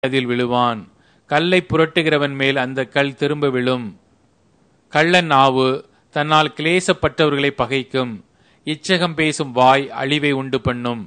அதில் விழுவான் கல்லை புரட்டுகிறவன் மேல் அந்த கல் திரும்ப விழும் கள்ளன் நாவு தன்னால் கிளேசப்பட்டவர்களை பகைக்கும் இச்சகம் பேசும் வாய் அழிவை உண்டு பண்ணும்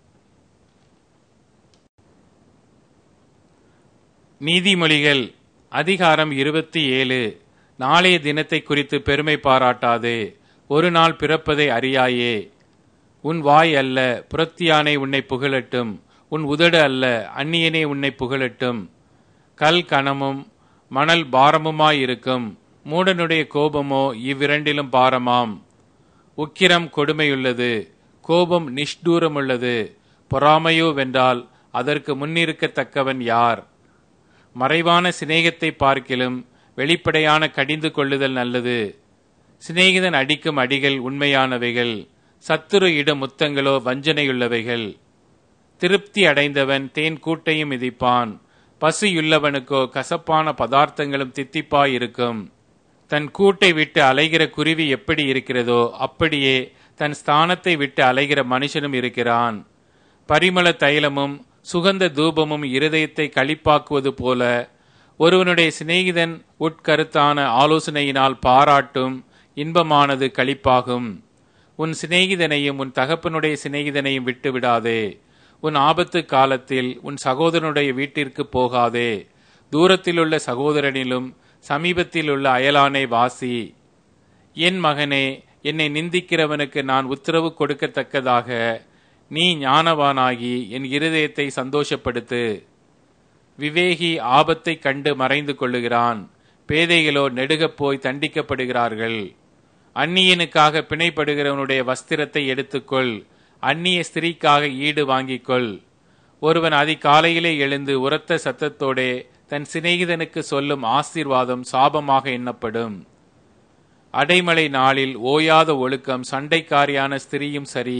நீதிமொழிகள் அதிகாரம் இருபத்தி ஏழு நாளைய தினத்தை குறித்து பெருமை பாராட்டாதே ஒரு நாள் பிறப்பதை அறியாயே உன் வாய் அல்ல புறத்தியானை உன்னை புகழட்டும் உன் உதடு அல்ல அந்நியனே உன்னை புகழட்டும் கல் கனமும் மணல் பாரமுமாயிருக்கும் மூடனுடைய கோபமோ இவ்விரண்டிலும் பாரமாம் உக்கிரம் கொடுமையுள்ளது கோபம் நிஷ்டூரமுள்ளது பொறாமையோ வென்றால் அதற்கு முன்னிருக்கத்தக்கவன் யார் மறைவான சிநேகத்தை பார்க்கிலும் வெளிப்படையான கடிந்து கொள்ளுதல் நல்லது சிநேகிதன் அடிக்கும் அடிகள் உண்மையானவைகள் சத்துரு இடும் முத்தங்களோ வஞ்சனையுள்ளவைகள் திருப்தி அடைந்தவன் தேன் கூட்டையும் மிதிப்பான் பசியுள்ளவனுக்கோ கசப்பான பதார்த்தங்களும் தித்திப்பாயிருக்கும் தன் கூட்டை விட்டு அலைகிற குருவி எப்படி இருக்கிறதோ அப்படியே தன் ஸ்தானத்தை விட்டு அலைகிற மனுஷனும் இருக்கிறான் பரிமள தைலமும் சுகந்த தூபமும் இருதயத்தை களிப்பாக்குவது போல ஒருவனுடைய சிநேகிதன் உட்கருத்தான ஆலோசனையினால் பாராட்டும் இன்பமானது களிப்பாகும் உன் சிநேகிதனையும் உன் தகப்பனுடைய சிநேகிதனையும் விட்டு விடாதே உன் ஆபத்து காலத்தில் உன் சகோதரனுடைய வீட்டிற்கு போகாதே தூரத்திலுள்ள சகோதரனிலும் சமீபத்தில் உள்ள அயலானை வாசி என் மகனே என்னை நிந்திக்கிறவனுக்கு நான் உத்தரவு கொடுக்கத்தக்கதாக நீ ஞானவானாகி என் இருதயத்தை சந்தோஷப்படுத்து விவேகி ஆபத்தை கண்டு மறைந்து கொள்ளுகிறான் பேதைகளோ நெடுகப் போய் தண்டிக்கப்படுகிறார்கள் அந்நியனுக்காக பிணைப்படுகிறவனுடைய வஸ்திரத்தை எடுத்துக்கொள் அந்நிய ஸ்திரீக்காக ஈடு வாங்கிக்கொள் ஒருவன் அதிகாலையிலே எழுந்து உரத்த சத்தத்தோடே தன் சிநேகிதனுக்கு சொல்லும் ஆசீர்வாதம் சாபமாக எண்ணப்படும் அடைமலை நாளில் ஓயாத ஒழுக்கம் சண்டைக்காரியான ஸ்திரீயும் சரி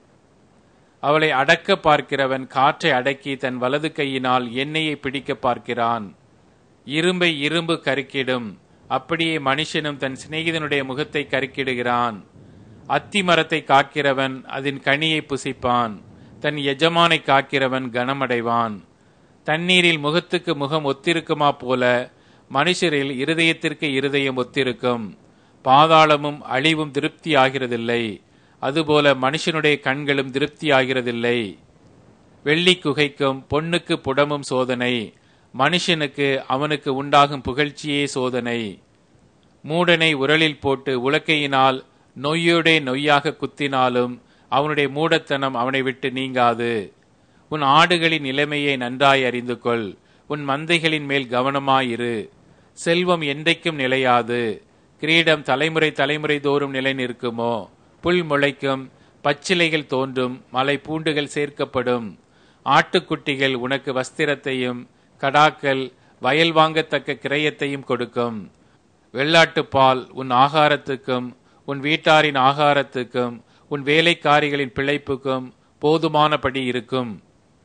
அவளை அடக்க பார்க்கிறவன் காற்றை அடக்கி தன் வலது கையினால் எண்ணெயை பிடிக்க பார்க்கிறான் இரும்பை இரும்பு கருக்கிடும் அப்படியே மனுஷனும் தன் சிநேகிதனுடைய முகத்தை கருக்கிடுகிறான் அத்தி மரத்தை காக்கிறவன் அதன் கனியை புசிப்பான் தன் எஜமானை காக்கிறவன் கனமடைவான் தண்ணீரில் முகத்துக்கு முகம் ஒத்திருக்குமா போல மனுஷரில் இருதயத்திற்கு இருதயம் ஒத்திருக்கும் பாதாளமும் அழிவும் திருப்தி ஆகிறதில்லை அதுபோல மனுஷனுடைய கண்களும் திருப்தி ஆகிறதில்லை வெள்ளி குகைக்கும் பொன்னுக்கு புடமும் சோதனை மனுஷனுக்கு அவனுக்கு உண்டாகும் புகழ்ச்சியே சோதனை மூடனை உரலில் போட்டு உலக்கையினால் நொய்யோடே நொய்யாக குத்தினாலும் அவனுடைய மூடத்தனம் அவனை விட்டு நீங்காது உன் ஆடுகளின் நிலைமையை நன்றாய் அறிந்து கொள் உன் மந்தைகளின் மேல் கவனமாயிரு செல்வம் என்றைக்கும் நிலையாது கிரீடம் தலைமுறை தலைமுறை தோறும் நிலை நிற்குமோ புல் முளைக்கும் பச்சிலைகள் தோன்றும் மலை பூண்டுகள் சேர்க்கப்படும் ஆட்டுக்குட்டிகள் உனக்கு வஸ்திரத்தையும் கடாக்கள் வயல் வாங்கத்தக்க கிரயத்தையும் கொடுக்கும் வெள்ளாட்டுப்பால் உன் ஆகாரத்துக்கும் உன் வீட்டாரின் ஆகாரத்துக்கும் உன் வேலைக்காரிகளின் பிழைப்புக்கும் போதுமானபடி இருக்கும்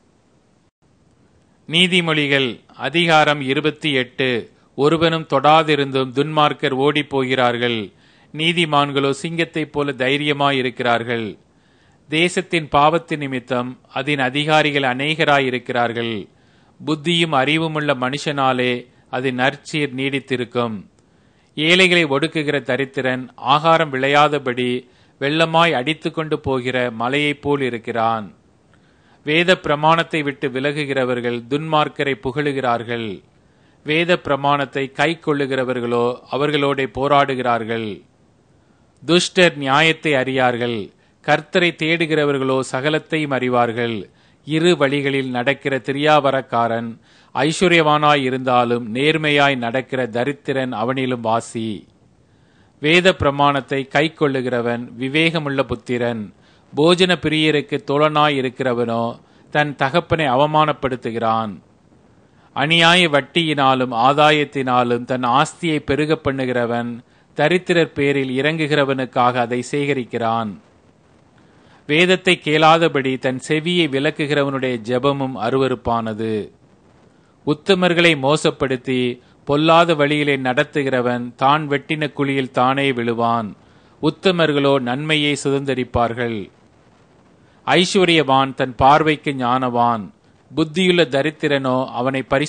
நீதிமொழிகள் அதிகாரம் இருபத்தி எட்டு ஒருவனும் தொடாதிருந்தும் துன்மார்க்கர் ஓடிப் போகிறார்கள் நீதிமான்களோ சிங்கத்தைப் போல தைரியமாயிருக்கிறார்கள் தேசத்தின் பாவத்து நிமித்தம் அதன் அதிகாரிகள் அநேகராயிருக்கிறார்கள் புத்தியும் அறிவுமுள்ள மனுஷனாலே அது நற்சீர் நீடித்திருக்கும் ஏழைகளை ஒடுக்குகிற தரித்திரன் ஆகாரம் விளையாதபடி வெள்ளமாய் அடித்து கொண்டு போகிற மலையைப் போல் இருக்கிறான் வேத பிரமாணத்தை விட்டு விலகுகிறவர்கள் துன்மார்க்கரை புகழுகிறார்கள் வேத பிரமாணத்தை கை கொள்ளுகிறவர்களோ அவர்களோட போராடுகிறார்கள் துஷ்டர் நியாயத்தை அறியார்கள் கர்த்தரை தேடுகிறவர்களோ சகலத்தையும் அறிவார்கள் இரு வழிகளில் நடக்கிற திரியாவரக்காரன் ஐஸ்வர்யவானாய் இருந்தாலும் நேர்மையாய் நடக்கிற தரித்திரன் அவனிலும் வாசி வேத பிரமாணத்தை கை கொள்ளுகிறவன் விவேகமுள்ள புத்திரன் போஜன பிரியருக்கு தோழனாய் இருக்கிறவனோ தன் தகப்பனை அவமானப்படுத்துகிறான் அநியாய வட்டியினாலும் ஆதாயத்தினாலும் தன் ஆஸ்தியை பெருக பண்ணுகிறவன் தரித்திரர் பேரில் இறங்குகிறவனுக்காக அதை சேகரிக்கிறான் வேதத்தை கேளாதபடி தன் செவியை விலக்குகிறவனுடைய ஜெபமும் அருவருப்பானது உத்தமர்களை மோசப்படுத்தி பொல்லாத வழியிலே நடத்துகிறவன் தான் வெட்டின குழியில் தானே விழுவான் உத்தமர்களோ நன்மையை சுதந்தரிப்பார்கள் ஐஸ்வர்யவான் தன் பார்வைக்கு ஞானவான் புத்தியுள்ள தரித்திரனோ அவனை பரி